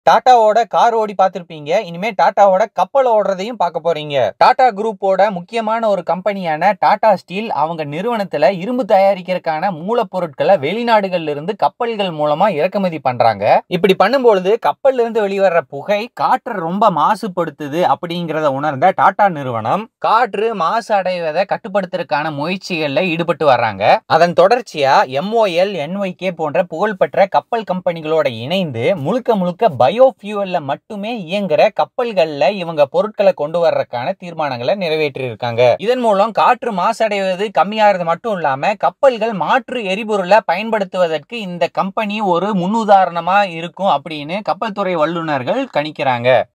டாட்டாவோட car ஓடி பார்த்திருப்பீங்க இனிமே டாட்டாவோட கப்பல் ஓடுறதையும் பார்க்க போறீங்க டாடா குரூப்போட முக்கியமான ஒரு கம்பெனியான டாடா ஸ்டீல் அவங்க நிறுவனத்துல இரும்பு தயாரிக்கிறதுக்கான மூலப்பொருட்களை வெளிநாடுகள்ல இருந்து கப்பல்கள் மூலமா இறக்குமதி பண்றாங்க இப்படி பண்ணும்பொழுது கப்பல்ல இருந்து வெளிவர்ற புகை காற்றை ரொம்ப மாசுபடுத்துது அப்படிங்கிறத உணர்ந்த டாடா நிறுவனம் காற்று மாசு அடைவதை கட்டுப்படுத்துறதுக்கான முயற்சிகள்ல ஈடுபட்டு வர்றாங்க அதன் தொடர்ச்சியா எம்ஓஎல் என்ஒய்கே போன்ற புகழ்பெற்ற கப்பல் கம்பெனிகளோட இணைந்து முழுக்க முழுக்க பயோஃபியூவல்ல மட்டுமே இயங்குற கப்பல்கள்ல இவங்க பொருட்களை கொண்டு வர்றதுக்கான தீர்மானங்களை நிறைவேற்றி இருக்காங்க இதன் மூலம் காற்று மாசடைவது கம்மியாகிறது மட்டும் இல்லாம கப்பல்கள் மாற்று எரிபொருளை பயன்படுத்துவதற்கு இந்த கம்பெனி ஒரு முன்னுதாரணமா இருக்கும் அப்படின்னு கப்பல் துறை வல்லுநர்கள் கணிக்கிறாங்க